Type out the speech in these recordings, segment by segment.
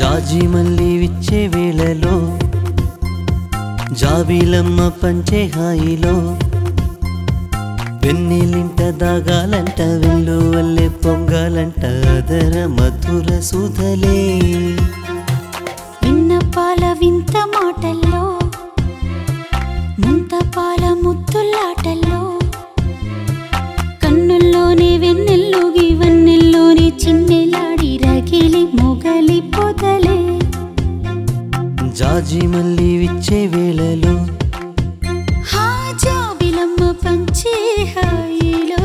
జాజి మల్లి విచ్చే వేళలో జాబీలమ్మ పంచే హాయిలో వెన్నెలింట దాగాలంట వెళ్ళు వల్లే పొంగాలంట అదర మధుర సుధలే విన్నపాల వింత మాటల్లో ముంతపాల ముద్దులాటల్లో కన్నుల్లోనే వెన్నెల్లోగి వన్నెల్లోని చిన్నెలాడి రగిలి మొగలి పొదలే జాజి మల్లి విచ్చే వేళలో హా జాబిలమ్మ పంచే హాయిలో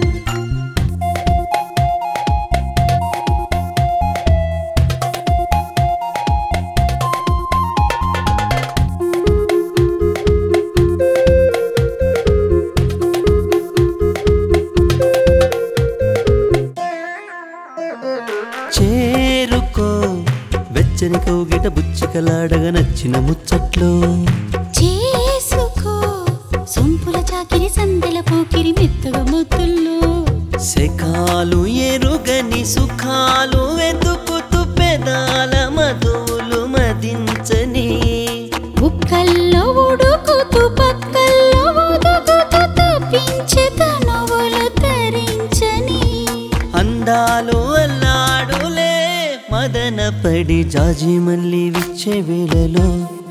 చేరుకో వెచ్చని కౌగిట బుచ్చికలాడగ నచ్చిన ముచ్చట్లో చేసుకో సొంపుల చాకిరి సందెల పోకిరి మెత్తగా ముద్దుల్లో శకాలు ఎరుగని సుఖాలు వెతుకుతూ పెదాల మధువులు మదించని బుక్కల్లో ఉడుకుతూ పక్కల్లో ఒదుగుతూ తప్పించే తనువులు తరించని అందాలు అల్లాడులే మదన పడి జాజి మల్లి విచ్చే వేళలో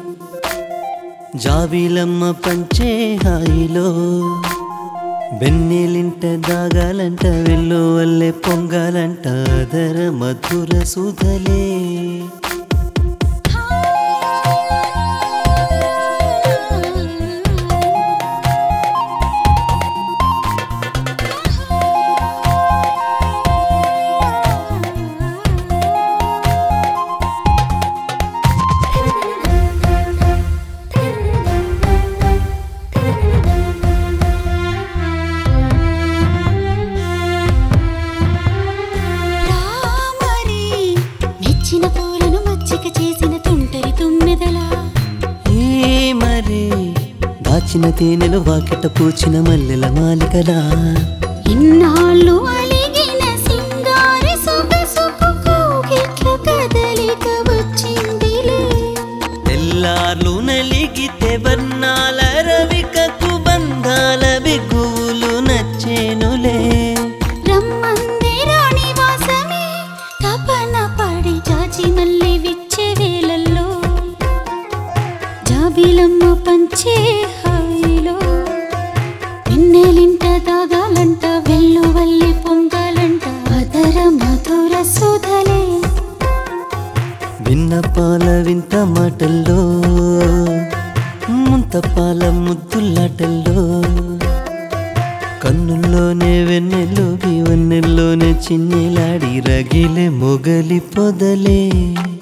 జాబీలమ్మ పంచే హాయిలో వెన్నెలింట దాగాలంట వెళ్ళు వల్లే పొంగాలంట అదర మధుర సుధలే రామరి మెచ్చిన పూలను మచ్చిక చేసిన తుంటరి తుమ్మెదలా ఏ మరి దాచిన తేనెలు వాకిట పూచిన మల్లెల మాలికలా ఇన్నాళ్ళు అలిగిన సింగారి సొగసుకు కోగిట్ల కదలిక వచ్చిందిలే తెల్లార్లు నలిగితే వర్ణాల రవికకు బంధాల బిగువులు నచ్చేనులే రమ్మంది రాణి వాసమే తపన పడి చాచి మళ్ళీ విచ్చే వేళల్లో జాబిలమ్మ పంచే హాయిలో వెన్నెలింట దాగాలంట వెళ్ళు వల్లి పొంగాలంట అదర మధుర సుధలే విన్నపాల వింత మాటల్లో ముంతపాల ముద్దులాటల్లో కన్నుల్లోనే వెన్నెల్లోకి వన్నెల్లోనే చిన్నెలాడి రగిలే మొగలి పొదలే